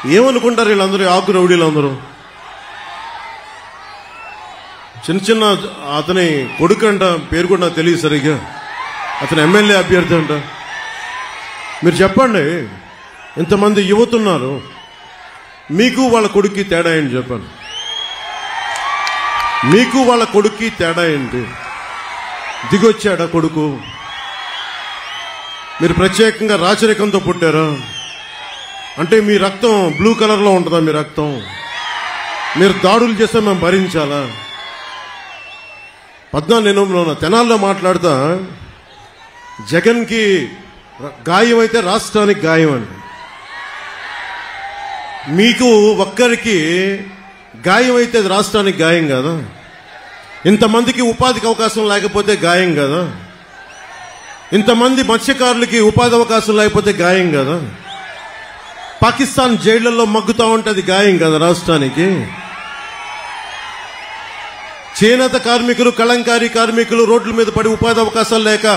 ఏమనుకుంటారు వీళ్ళందరూ ఈ ఆకు రౌడీలు అందరూ చిన్న చిన్న అతని కొడుకు అంట పేరు కూడా నాకు తెలియదు సరిగ్గా అతను ఎమ్మెల్యే అభ్యర్థి అంట మీరు చెప్పండి ఇంతమంది యువత ఉన్నారు మీకు వాళ్ళ కొడుక్కి తేడా ఏంటి చెప్పండి మీకు వాళ్ళ కొడుక్కి తేడా ఏంటి దిగొచ్చాడా కొడుకు మీరు ప్రత్యేకంగా రాచరికంతో పుట్టారా అంటే మీ రక్తం బ్లూ కలర్లో ఉంటుందా మీ రక్తం మీరు దాడులు చేస్తే మేము భరించాలా పద్నాలుగు నేను తెనాల్లో మాట్లాడుతా జగన్కి ర- గాయం అయితే రాష్ట్రానికి గాయం అండి మీకు ఒక్కరికి గాయం అయితే అది రాష్ట్రానికి గాయం కదా ఇంతమందికి ఉపాధికి అవకాశం లేకపోతే గాయం కదా ఇంతమంది మత్స్యకారులకి ఉపాధి అవకాశం లేకపోతే గాయం కదా పాకిస్తాన్ జైళ్లలో మగ్గుతా ఉంటే అది గాయం కదా రాష్ట్రానికి చేనేత కార్మికులు కళంకారీ కార్మికులు రోడ్ల మీద పడి ఉపాధి అవకాశాలు లేక